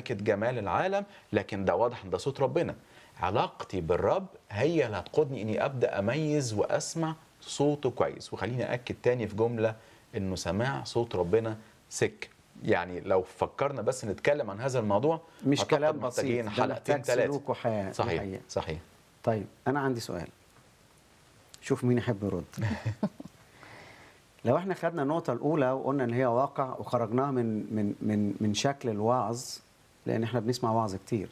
ملكة جمال العالم لكن ده واضح ان ده صوت ربنا علاقتي بالرب هي اللي هتقودني اني ابدا اميز واسمع صوته كويس وخليني اكد تاني في جمله انه سماع صوت ربنا سك يعني لو فكرنا بس نتكلم عن هذا الموضوع مش أعتقد كلام بسيط محتاجين ده حلقتين محتاج ثلاثه سلوك وحياه دي صحيح حقيقة. صحيح طيب انا عندي سؤال شوف مين يحب يرد لو احنا خدنا النقطة الأولى وقلنا إن هي واقع وخرجناها من من من من شكل الوعظ لأن احنا بنسمع وعظ كتير.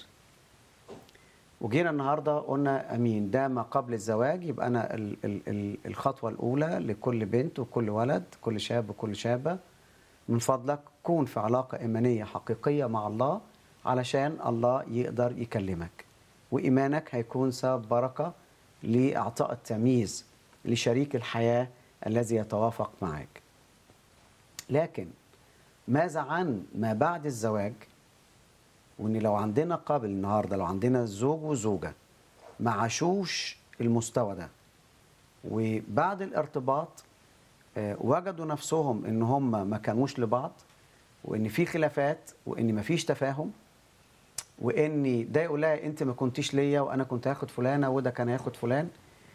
وجينا النهارده قلنا أمين ده ما قبل الزواج يبقى أنا ال ال ال الخطوة الأولى لكل بنت وكل ولد كل شاب وكل شابة من فضلك كون في علاقة إيمانية حقيقية مع الله علشان الله يقدر يكلمك وإيمانك هيكون سبب بركة لإعطاء التمييز لشريك الحياة الذي يتوافق معك لكن ماذا عن ما بعد الزواج وان لو عندنا قبل النهارده لو عندنا زوج وزوجه ما عاشوش المستوى ده وبعد الارتباط آه، وجدوا نفسهم ان هم ما كانوش لبعض وان في خلافات وان ما فيش تفاهم وان ده يقول لها انت ما كنتيش ليا وانا كنت هاخد فلانه وده كان هياخد فلان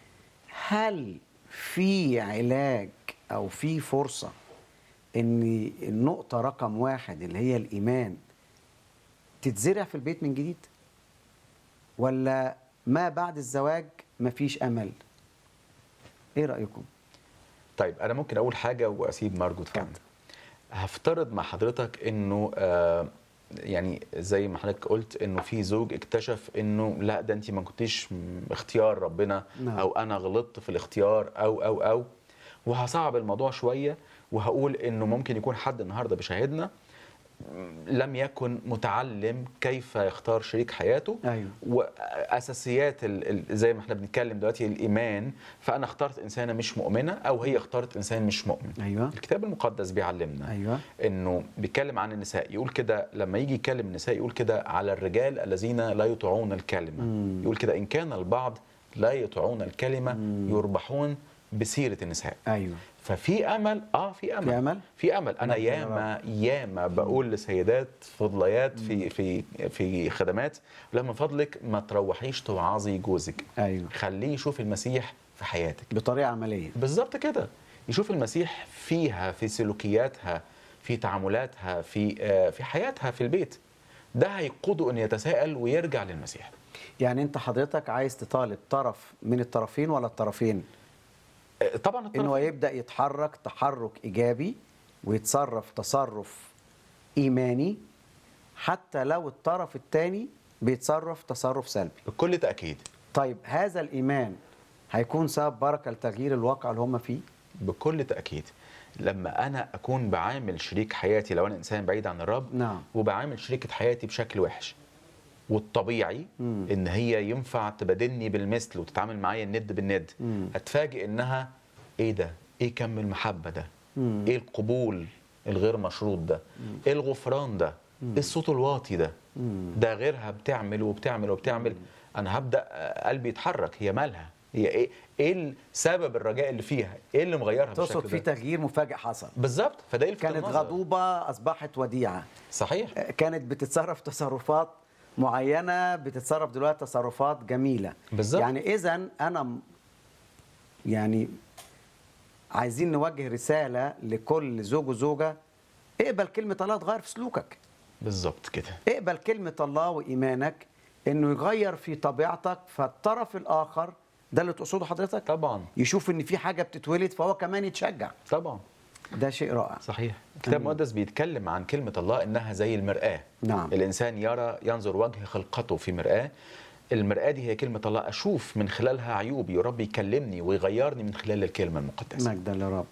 هل في علاج او في فرصه ان النقطه رقم واحد اللي هي الايمان تتزرع في البيت من جديد ولا ما بعد الزواج مفيش امل ايه رايكم طيب انا ممكن اقول حاجه واسيب مارجو تكمل هفترض مع حضرتك انه آه يعني زي ما حضرتك قلت انه في زوج اكتشف انه لا ده انت ما كنتيش م- اختيار ربنا نعم. او انا غلطت في الاختيار او او او وهصعب الموضوع شويه وهقول انه ممكن يكون حد النهارده بيشاهدنا لم يكن متعلم كيف يختار شريك حياته أيوة. واساسيات ال- ال- زي ما احنا بنتكلم دلوقتي الايمان فانا اخترت انسانه مش مؤمنه او هي اختارت انسان مش مؤمن ايوه الكتاب المقدس بيعلمنا ايوه انه بيتكلم عن النساء يقول كده لما يجي يكلم النساء يقول كده على الرجال الذين لا يطيعون الكلمه مم. يقول كده ان كان البعض لا يطيعون الكلمه مم. يربحون بسيره النساء ايوه ففي امل اه في امل في امل في امل انا نعم، يا ياما ياما بقول لسيدات فضليات في في في خدمات لا من فضلك ما تروحيش توعظي جوزك ايوه خليه يشوف المسيح في حياتك بطريقه عمليه بالظبط كده يشوف المسيح فيها في سلوكياتها في تعاملاتها في آه، في حياتها في البيت ده هيقوده ان يتساءل ويرجع للمسيح يعني انت حضرتك عايز تطالب طرف من الطرفين ولا الطرفين آه، طبعا ان هو الطرف يبدا يتحرك تحرك ايجابي ويتصرف تصرف ايماني حتى لو الطرف الثاني بيتصرف تصرف سلبي بكل تاكيد طيب هذا الايمان هيكون سبب بركه لتغيير الواقع اللي هم فيه بكل تاكيد لما انا اكون بعامل شريك حياتي لو انا انسان بعيد عن الرب نعم وبعامل شريكة حياتي بشكل وحش والطبيعي مم. ان هي ينفع تبادلني بالمثل وتتعامل معايا الند بالند مم. هتفاجئ انها ايه ده ايه كم المحبه ده مم. ايه القبول الغير مشروط ده ايه الغفران ده ايه الصوت الواطي ده مم. ده غيرها بتعمل وبتعمل وبتعمل انا هبدا آه، قلبي يتحرك هي مالها هي ايه ايه سبب الرجاء اللي فيها ايه اللي مغيرها تقصد بالشكل في ده تغيير مفاجئ حصل بالظبط فده يلفت كانت النظر. غضوبه اصبحت وديعه صحيح كانت بتتصرف تصرفات معينه بتتصرف دلوقتي تصرفات جميله بالظبط. يعني اذا انا م- يعني عايزين نوجه رساله لكل زوج وزوجه اقبل كلمه الله تغير في سلوكك بالظبط كده اقبل كلمه الله وايمانك انه يغير في طبيعتك فالطرف الاخر ده اللي تقصده حضرتك طبعا يشوف ان في حاجه بتتولد فهو كمان يتشجع طبعا ده شيء رائع صحيح الكتاب أمين. المقدس بيتكلم عن كلمة الله إنها زي المرآة نعم. الإنسان يرى ينظر وجه خلقته في مرآة المرآة دي هي كلمة الله أشوف من خلالها عيوبي ورب يكلمني ويغيرني من خلال الكلمة المقدسة مجدا للرب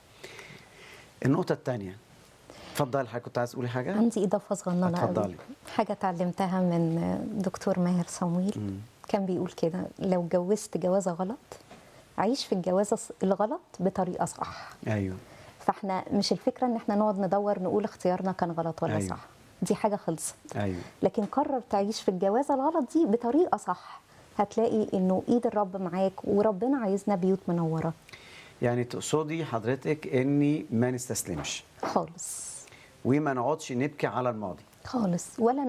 النقطه الثانيه اتفضل حضرتك كنت عايز تقولي حاجه عندي إضافة صغننة اتفضلي. قوي حاجة اتعلمتها من دكتور ماهر صمويل مم. كان بيقول كده لو جوزت جوازة غلط عيش في الجوازة الغلط بطريقة صح ايوه فاحنا مش الفكرة ان احنا نقعد ندور نقول اختيارنا كان غلط ولا أيوة. صح دي حاجة خلصت ايوه لكن قرر تعيش في الجوازة الغلط دي بطريقة صح هتلاقي انه ايد الرب معاك وربنا عايزنا بيوت منورة يعني تقصدي حضرتك اني ما نستسلمش خالص وما نقعدش نبكي على الماضي خالص ولا